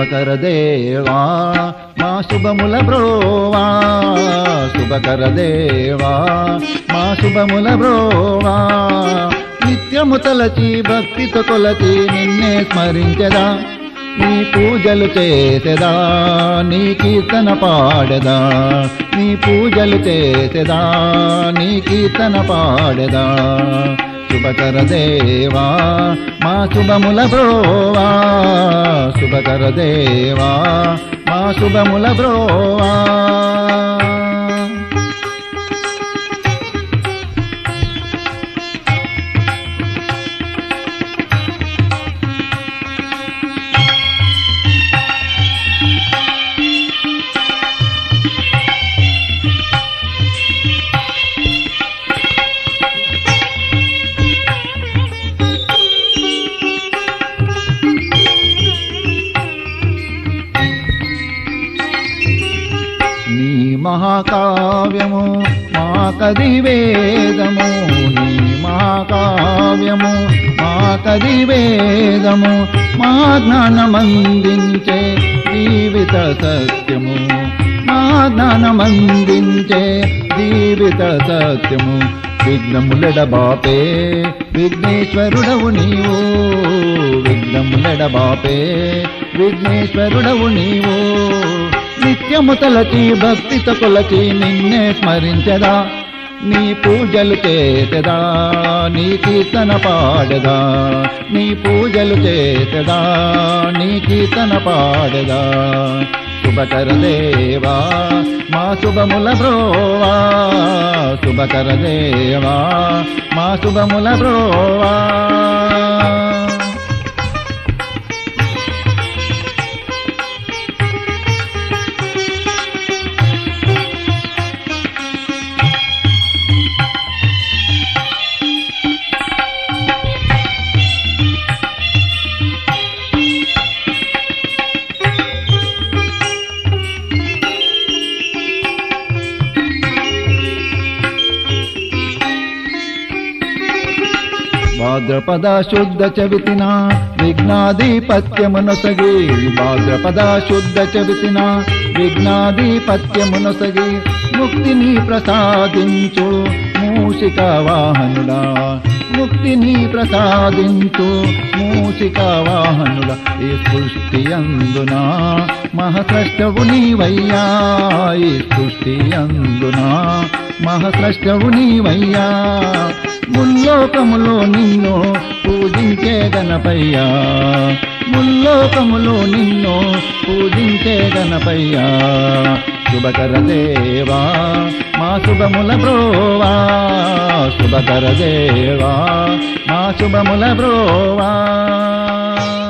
శుభకర దేవా మా శుభముల బ్రోవా శుభకర దేవా మా శుభముల బ్రోవా నిత్యము తలచి భక్తితో కొలచి నిన్నే స్మరించదా నీ పూజలు చేసెదా నీ కీర్తన పాడదా నీ పూజలు చేసెదా నీ కీర్తన పాడదా శుభకర దేవా మా శుభముల బ్రోవా శుభకర దేవా మా శుభముల బ్రోవా నీ మహాకావ్యము మా కది వేదము నీ మహాకావ్యము మా కది వేదము మా జ్ఞానమందించే జీవిత సత్యము మా జ్ఞానమందించే జీవిత సత్యము విఘ్నములెడబాపే విఘ్నేశ్వరుడవు నీవు విఘ్నములెడబాపే విఘ్నేశ్వరుడవు నీవు నిత్యము తలచి భక్తితో కొలచి నిన్నే స్మరించదా నీ పూజలు చేసెదా నీ కీర్తన పాడదా నీ పూజలు చేసెదా నీ కీర్తన పాడదా శుభకర దేవా మా శుభముల బ్రోవా శుభకర దేవా మా శుభముల బ్రోవా భాద్రపద శుద్ధ చవితిన విఘ్నాధిపత్యమునొసగి భాద్రపద శుద్ధ చవితిన విఘ్నాధిపత్యమునొసగి ముక్తిని ప్రసాదించు మూషిక వాహనుడా ముక్తిని ప్రసాదించు మూషిక వాహనుడా ఈ సృష్టి అందునా మహస్రష్టవు నీవయ్యా ఈ సృష్టి అందునా మహస్రష్టవు నీవయ్యా ముల్లోకములో నిన్ను పూజించే గణపయ్యా ముల్లోకములో నిన్ను పూజించే గణపయ్యా శుభకర దేవా మా శుభముల బ్రోవా శుభకర దేవా మా శుభముల బ్రోవా